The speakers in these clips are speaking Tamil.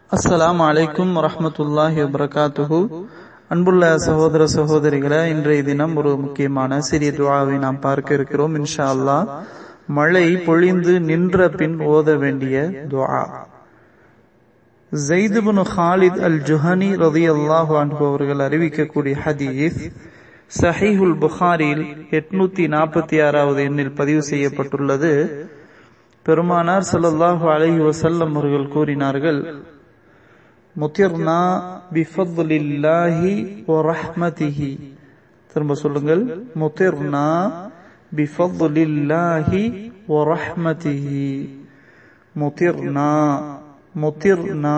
அஸ்ஸலாமு அலைக்கும் வரஹ்மத்துல்லாஹி வபரகாத்துஹு அன்புள்ள சகோதர சகோதரிகளே இன்றைய தினம் ஒரு முக்கியமான சிறிய துவாவை நாம் பார்க்க இருக்கிறோம் இன்ஷா அல்லாஹ் மழை பொழிந்து நின்ற பின் ஓத வேண்டிய துவா ஜெயிதுபுன் ஹாலித் அல் ஜுஹனி ரதி அல்லாஹு அன்பு அவர்கள் அறிவிக்கக்கூடிய ஹதீஸ் சஹீஹுல் புகாரில் எட்நூத்தி நாற்பத்தி ஆறாவது எண்ணில் பதிவு செய்யப்பட்டுள்ளது பெருமானார் ஸல்லல்லாஹு அலைஹி வஸல்லம் அவர்கள் கூறினார்கள் முத்திர்னா பிஃபத்லில்லாஹி வ ரஹ்மதிஹி திரும்ப சொல்லுங்கள் முத்திர்னா பிஃபத்லில்லாஹி வ ரஹ்மதிஹி முத்திர்னா முத்திர்னா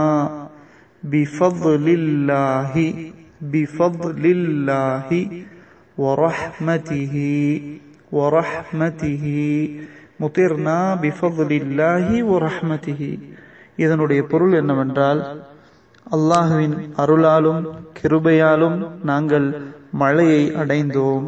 பிஃபத்லில்லாஹி பிஃபத்லில்லாஹி வ ரஹ்மதிஹி வ ரஹ்மதிஹி முத்திர்னா பிஃபத்லில்லாஹி வ ரஹ்மதிஹி இதனுடைய பொருள் என்னவென்றால் அல்லாஹுவின் அருளாலும் கிருபையாலும் நாங்கள் மழையை அடைந்தோம்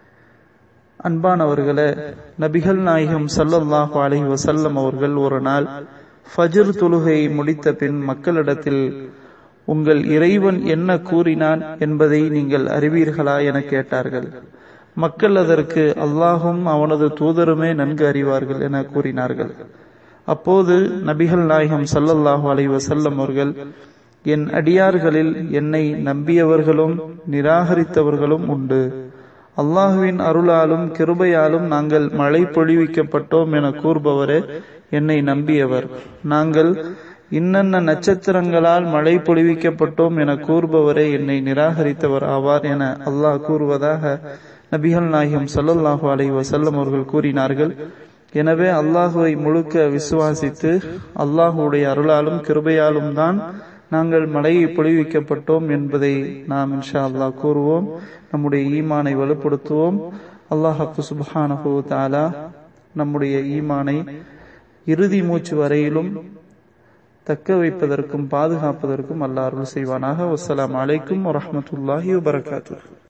அன்பானவர்களே நபிகள் நாயகம் சல்லல்லாஹு அலைஹி வசல்லம் அவர்கள் ஒரு நாள் ஃபஜ்ர் தொழுகை முடித்த பின் மக்களிடத்தில் உங்கள் இறைவன் என்ன கூறினான் என்பதை நீங்கள் அறிவீர்களா என கேட்டார்கள் மக்கள் அதற்கு அல்லாஹும் அவனது தூதருமே நன்கு அறிவார்கள் என கூறினார்கள் அப்போது நபிகள் நாயகம் சல்லல்லாஹு அலைஹி வசல்லம் அவர்கள் என் அடியார்களில் என்னை நம்பியவர்களும் நிராகரித்தவர்களும் உண்டு அல்லாஹுவின் அருளாலும் கிருபையாலும் நாங்கள் மழை பொழிவிக்கப்பட்டோம் என கூறுபவரே என்னை நம்பியவர் நாங்கள் இன்னென்ன நட்சத்திரங்களால் மழை பொழிவிக்கப்பட்டோம் என கூறுபவரே என்னை நிராகரித்தவர் ஆவார் என அல்லாஹ் கூறுவதாக நபிகள் நாயகம் சல்லல்லாஹு அலைஹி வசல்லம் அவர்கள் கூறினார்கள் எனவே அல்லாஹுவை முழுக்க விசுவாசித்து அல்லாஹுடைய அருளாலும் கிருபையாலும் தான் நாங்கள் மழையை பொழிவிக்கப்பட்டோம் என்பதை நாம் இன்ஷா அல்லாஹ் கூறுவோம் நம்முடைய ஈமானை வலுப்படுத்துவோம் அல்லாஹு சுபஹானஹு தாலா நம்முடைய ஈமானை இறுதி மூச்சு வரையிலும் தக்க வைப்பதற்கும் பாதுகாப்பதற்கும் அல்லாஹ் அருள் செய்வானாக வசலாம் அலைக்கும் வரமத்துல்லாஹி வபரகாத்து